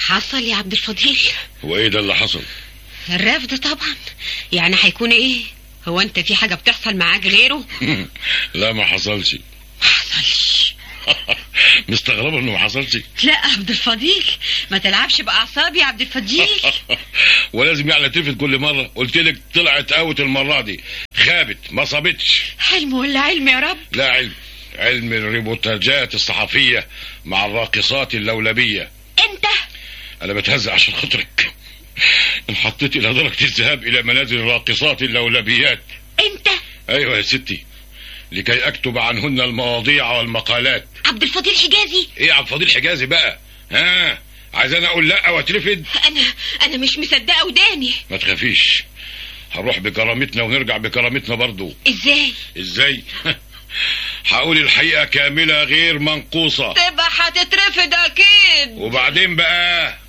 حصل يا عبد الفضيل وايه ده اللي حصل الرفض طبعا يعني هيكون ايه هو انت في حاجة بتحصل معاك غيره لا ما حصلش ما حصلش مستغربه انه ما حصلش لا يا عبد الفضيل ما تلعبش باعصابي يا عبد الفضيل ولازم يعني تلفت كل مره قلت لك طلعت اوت المره دي خابت ما صابتش حلم ولا علم يا رب لا علم علم الريبورتاجات الصحفيه مع الراقصات اللولبيه انت انا بتهزأ عشان خاطرك انحطيت الى درجه الذهاب الى منازل الراقصات اللولبيات انت ايوه يا ستي لكي اكتب عنهن المواضيع والمقالات عبد الفضيل حجازي ايه يا عبد الفضيل حجازي بقى ها عايز انا اقول لا واترفد انا انا مش مصدقه وداني ما تخافيش هنروح بكرامتنا ونرجع بكرامتنا برضو ازاي ازاي هقول الحقيقه كامله غير منقوصه تبقى هتترفض اكيد وبعدين بقى